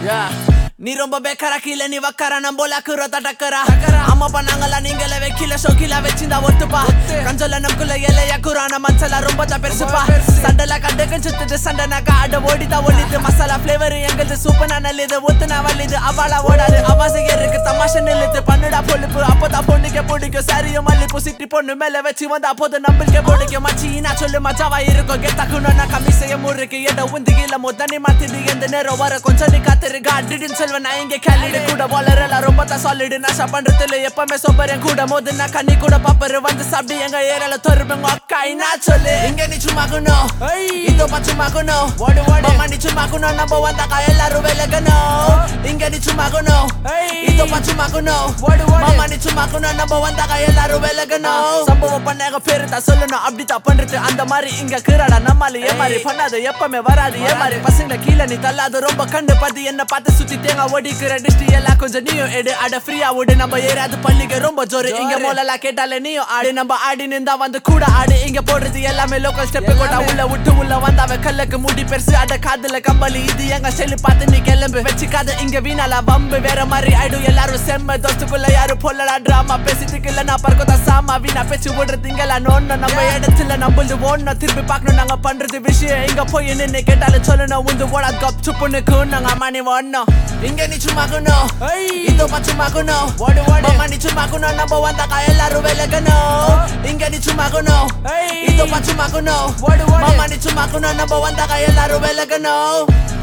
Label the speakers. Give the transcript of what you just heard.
Speaker 1: நீ ரொம்ப பேக்கரா கீழே நீ வக்கற நம்போல குரோத்த டக்கரா அம்மா பண்ணாங்களா நீங்களே வைக்கல ஷோக்கில வச்சிருந்தா ஒத்துப்பா கஞ்சல நமக்குள்ள எல்லையா குரான மச்சல ரொம்ப தான் பெருசுப்பா சண்டல கண்டுக்கு சுத்துது சண்டை நகா அட ஓடிதா ஒளிது மசாலா ஃபிளேவர் எங்களது சூப்பர் நல்லது ஒத்துனா வலிது அவளா ஓடாது அவாசை இருக்கு தமாஷை நில்லுது பண்ணுடா பொழுப்பு அப்பதான் பொண்ணுக்கு பிடிக்கும் சரியும் மல்லிப்பூ சிட்டி பொண்ணு மேல வச்சு வந்தா போது நம்பிக்கை பிடிக்கும் மச்சி நான் சொல்லு மச்சாவா இருக்கும் கெத்தாக்கணும் நான் கமிசைய முறுக்கு எட உந்து கீழ மொத்தனி மாத்திது எந்த நேரம் வர கொஞ்சம் நீ காத்திருக்க அடிடின்னு சொல்வேன் நான் இங்க கேலிடு கூட வளரல ரொம்ப தான் சாலிடு நஷா பண்றதுல எப்பவுமே சோப்பர் என் கூட மோது நான் கண்ணி கூட பாப்பரு வந்து சாப்பிட்டு எங்க ஏரியால தொருபங்க அக்கா நான் சொல்லு இங்க நீ சும்மாக்கணும் இதோ சும்மாக்கணும் ஓடு ஓடு மாமா நீ சும்மாக்கணும் நம்ம வந்தாக்கா எல்லாரும் விலகணும் இங்க நீ சும்மாக்கணும் இதோ சும்மாக்கணும் ஓடு ஓடு மாமா நீ சும்மாக்கணும் நம்ம வந்தாக்கா எல்லாரும் விலகணும் சம்பவம் பண்ணாங்க பேரு தான் சொல்லணும் அப்படித்தான் பண்றது அந்த மாதிரி இங்க கீராடா நம்மால ஏ மாதிரி பண்ணாது எப்பவுமே வராது ஏ மாதிரி பசங்க கீழே நீ தள்ளாது ரொம்ப கண்டு பார்த்து என்ன பார்த்து சுத்தி தேங்காய் ஓடிக்கிற டிஸ்டி எல்லாம் கொஞ்சம் நீயும் எடு அட ஃப்ரீயா விடு நம்ம ஏறாது பள்ளிக்கு ரொம்ப ஜோரு இங்க மோலலாம் கேட்டாலே நீயும் ஆடு நம்ம ஆடி நின்றா வந்து கூட ஆடு இங்க போடுறது எல்லாமே லோக்கல் ஸ்டெப் போட்டா உள்ள விட்டு உள்ள வந்தாவ கல்லுக்கு முடி பெருசு அட காதுல கம்பளி இது எங்க செல்லு பார்த்து நீ கிளம்பு வச்சுக்காத இங்க வீணால வம்பு வேற மாதிரி ஆயிடும் எல்லாரும் செம்ம தோஸ்துக்குள்ள யாரும் பொல்லடா டிராமா பேசிட்டு இல்ல நான் பறக்கதா சாமா வீணா பேச்சு விடுறது இங்கெல்லாம் நோன்னு நம்ம இடத்துல நம்மளது ஓடணும் திருப்பி பார்க்கணும் நாங்க பண்றது விஷயம் இங்க போய் நின்னு கேட்டாலும் சொல்லணும் உந்து ஓடா கப் சுப்புன்னு கூணுங்க மணி ஓடணும் இங்க நீ சும்மாக்கணும் இதோ சும்மாக்கணும் ஓடு ஓடு மாமா நீ சும்மாக்கணும் நம்ம வந்தாக்கா எல்லாரும் விலகணும் இங்க நீ சும்மாக்கணும் இதோ சும்மாக்கணும் ஓடு ஓடு மாமா நீ சும்மாக்கணும் நம்ம வந்தாக்கா எல்லாரும் விலகணும்